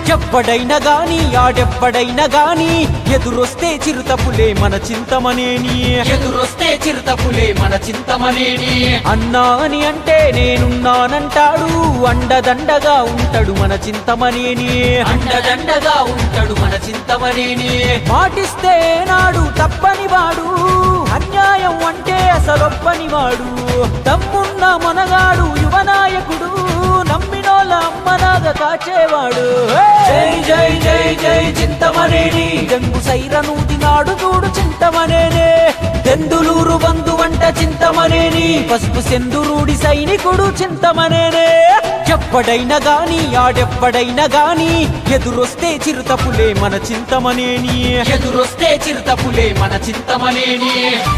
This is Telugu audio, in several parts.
ఎవ్వడైనా గాని ఆడెవ్వడైనా గాని ఎదురొస్తే చిరుతపులే మన చింతమనేని ఎదురొస్తే చిరుతపులే మన చింతమనేని అన్నా అని అంటే నేనున్నానంటాడు అండదండగా ఉంటాడు మన చింతమనేని అండదండగా ఉంటాడు మన చింతమనేని మాటిస్తే నాడు తప్పని వాడు అన్యాయం అంటే అసలొప్పని వాడు తమ్మున్న మనగాడు యువనాయకుడు నమ్మినోళ్ళ అమ్మనాగ కాచేవాడు జై జై జై జై చింతమనేని జంగు సైరనూతి నాడు చూడు చింతమనేనే దెందులూరు బంధు వంట చింతమనేని పసుపు సెందురూడి సైనికుడు చింతమనేనే ఎవ్వడైనా గాని ఆడెవ్వడైనా గాని ఎదురొస్తే చిరుతపులే మన చింతమనేని ఎదురొస్తే చిరుతపులే మన చింతమనేని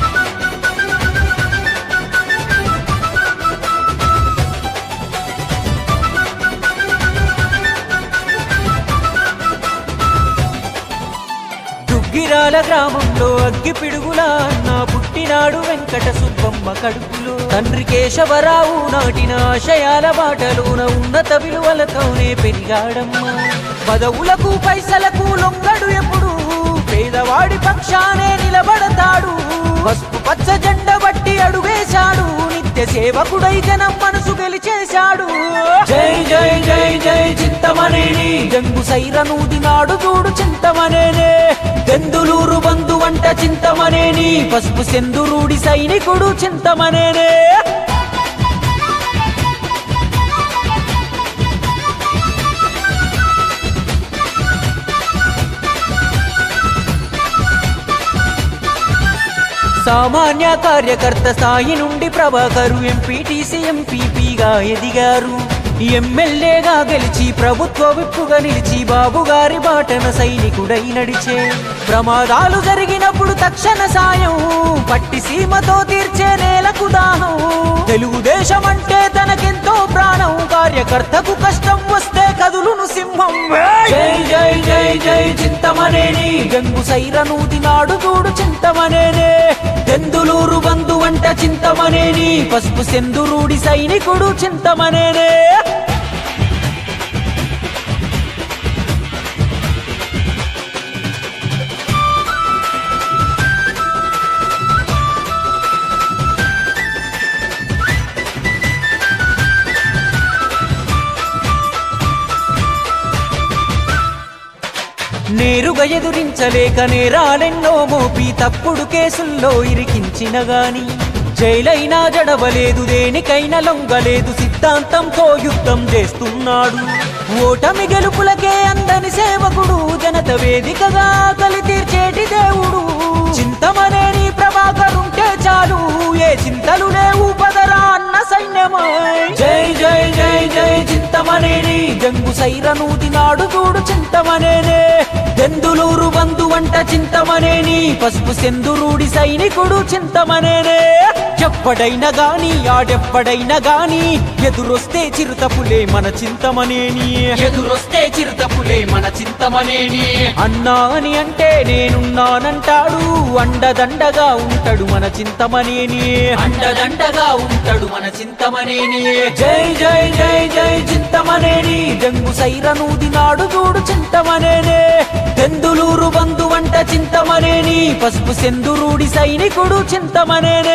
దుగ్గిరాల గ్రామంలో అగ్గి పిడుగులా అన్న పుట్టినాడు వెంకట సుబ్బమ్మ కడుపులో తండ్రి కేశవరావు నాటిన ఆశయాల బాటలోన ఉన్నత విలువలతోనే పెరిగాడమ్మ పదవులకు పైసలకు లొంగడు ఎప్పుడు పేదవాడి పక్షానే నిలబడతాడు పసుపు పచ్చ జెండ బట్టి అడుగేశాడు నిత్య సేవకుడై జనం మనసు గెలిచేశాడు జై జై జై జై చింతమనేని జంగు సైరనూది నాడు చూడు చింతమనేనే దెందులూరు బంధు వంట చింతమనేని పసుపు సెందురూడి సైనికుడు చింతమనేనే సామాన్య కార్యకర్త స్థాయి నుండి ప్రభాకరు ఎంపీటీసీ ఎంపీపీగా ఎదిగారు ఎమ్మెల్యేగా గెలిచి ప్రభుత్వ విప్పుగా నిలిచి బాబు గారి బాటన సైనికుడై నడిచే ప్రమాదాలు జరిగినప్పుడు తక్షణ సాయం పట్టి సీమతో తీర్చే నేలకు దాహం తెలుగుదేశం అంటే తనకెంతో ప్రాణం కార్యకర్తకు కష్టం వస్తే కదులును సింహం జై జై జై జై చింతమనేని గంగు సైరనూది నాడు చూడు చింతమనేనే దెందులూరు బంధు వంట చింతమనేని పసుపు సెందురూడి సైనికుడు చింతమనేనే నేరుగా ఎదురించలేక నేరాలెన్నో మోపి తప్పుడు కేసుల్లో ఇరికించిన గాని జైలైనా జడవలేదు దేనికైనా లొంగలేదు సిద్ధాంతంతో యుద్ధం చేస్తున్నాడు ఓటమి గెలుపులకే అందని సేవకుడు జనత వేదికగా కలి తీర్చేటి దేవుడు చింతమనేని ప్రభాకరుంటే చాలు ఏ చింతలు లేవు పదరా అన్న సైన్యమై జై జై జై జై చింతమనేని జంగు సైరనూది నాడు చూడు చింతమనేనే దెందులూరు బంధు వంట చింతమనేని పసుపు సెందురూడి సైనికుడు చింతమనేనే ఎవ్వడైనా గాని ఆడెవ్వడైనా గాని ఎదురొస్తే చిరుతపులే మన చింతమనేని ఎదురొస్తే చిరుతపులే మన చింతమనేని అన్నా అని అంటే నేనున్నానంటాడు అండదండగా ఉంటాడు మన చింతమనేని అండదండగా ఉంటాడు మన చింతమనేని జై జై జై జై చింతమనేని జంగు సైరనూది నాడు చూడు చింతమనేనే దెందులూరు బంధు వంట చింతమనేని పసుపు సెందురూడి సైనికుడు చింతమనేనే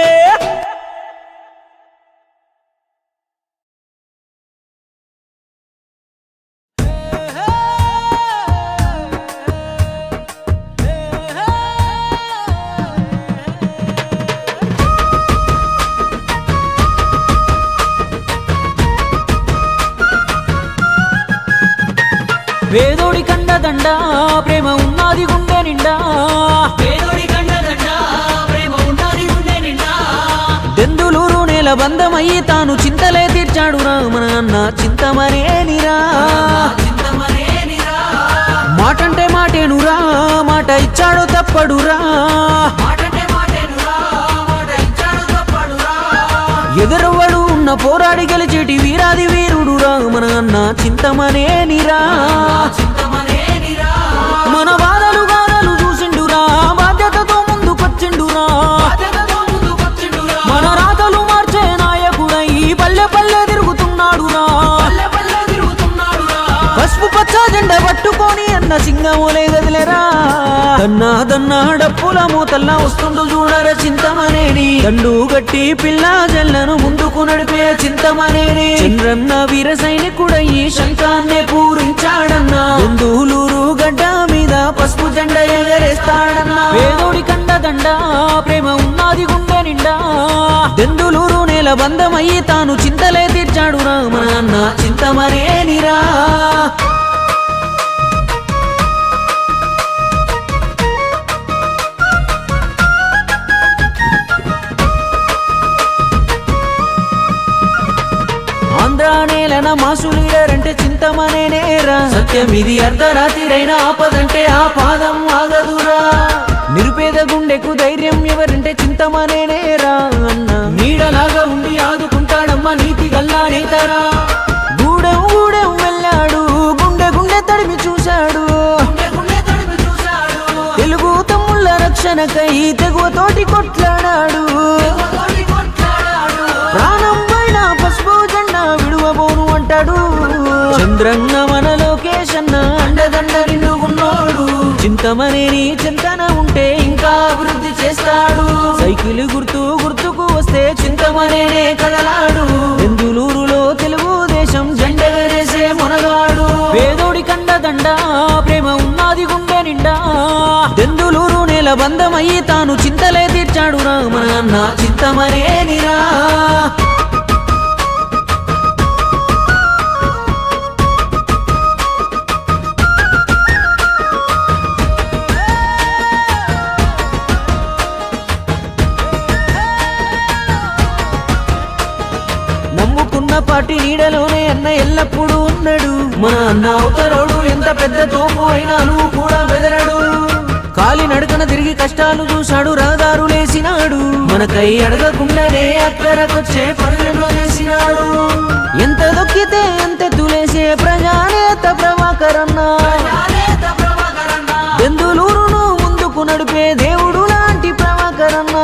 వేదోడి కండదండ ప్రేమ ఉన్నది గుండె నిండా పేదోడి కండదండ ప్రేమ ఉన్నది గుండె నిండా దెందులూరు నేల బంధమయ్యి తాను చింతలే తీర్చాడు రామన అన్న చింతమనేనిరా చింతమనేనిరా మాటంటే మాటేనురా మాట ఇచ్చాడు తప్పడురా మాటంటే మాటేనురా మాట ఇచ్చాడు తప్పడురా ఎదురవ్వడు ఉన్న పోరాడి గెలిచేటి వీరాది వీరుడు రామన అన్న చింతమనేనిరా చింతమనేనిరా మన బాధలు గాథలు చూసిండురా బాధ్యతతో ముందుకొచ్చిండురా బాధ్యతతో ముందుకొచ్చిండురా మన రాతలు మార్చే నాయకుడై పల్లె పల్లె తిరుగుతున్నాడురా పల్లె పల్లె తిరుగుతున్నాడురా పసుపు పచ్చ జెండ పట్టు సింగములే గదిలేరా దన్నా దన్నా డప్పుల మూతల్లా వస్తుండు చూడర చింతమనేని దండు గట్టి పిల్ల జల్లను ముందుకు నడిపే చింతమనేని చంద్రన్న వీర సైనికుడయ్యి శంఖాన్నే పూరించాడన్నా బంధువులూరు గడ్డ మీద పసుపు జెండ ఎగరేస్తాడన్నా వేదోడి కండ దండ ప్రేమ ఉన్నది గుండె నిండా దెందులూరు నేల బంధమయ్యి తాను చింతలే తీర్చాడు రా మన అన్న చింతమనేనిరా ఆంధ్ర నేలన మాసు లీడర్ అంటే చింతమనే నేరా సత్యం ఇది అర్ధరాత్రిరైన ఆపదంటే ఆ పాదం ఆగదురా నిరుపేద గుండెకు ధైర్యం ఎవరంటే చింతమనే నేరా అన్న నీడలాగా ఉండి ఆదుకుంటాడమ్మ నీతి గల్లా నేతరా గూడెం గూడెం వెళ్ళాడు గుండె గుండె తడిమి చూశాడు తెలుగు తమ్ముళ్ళ రక్షణకై తెగువతోటి కొట్లాడాడు ప్రాణం పైన పసుపు జెండా విడువబోను అంటాడు చంద్రంగ మన లోకేష్ అన్న అండదండ నిండుకున్నాడు చింతమనేని చింతన ఉంటే ఇంకా అభివృద్ధి చేస్తాడు సైకిల్ గుర్తు గుర్తుకు వస్తే చింతమనేనే కదలాడు బెందులూరులో తెలుగుదేశం జెండగరేసే మునగాడు పేదోడి కండ దండ ప్రేమ ఉన్నది గుండె నిండా దెందులూరు నేల బంధమయ్యి తాను చింతలే తీర్చాడు రా మన అన్న చింతమనేనిరా నమ్ముకున్న పాటి నీడలోనే అన్న ఎల్లప్పుడూ ఉన్నాడు మన అన్న అవతరోడు ఎంత పెద్ద తోపు అయినా నువ్వు కూడా బెదరడు కాలి నడకన తిరిగి కష్టాలు చూశాడు రహదారులేసినాడు మనకై అడగకుండానే అక్కరకొచ్చే పనులను చేసినాడు ఎంత దొక్కితే ఎంత తులేసే ప్రజానేత ప్రభాకరన్న బెందులూరును ముందుకు నడిపే దేవుడు లాంటి ప్రభాకరన్న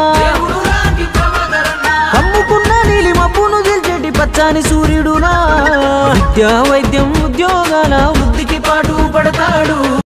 కమ్ముకున్న నీలి మబ్బును గెలిచేటి పచ్చాని సూర్యుడునా విద్యా వైద్యం ఉద్యోగాల వృద్ధికి పాటు పడతాడు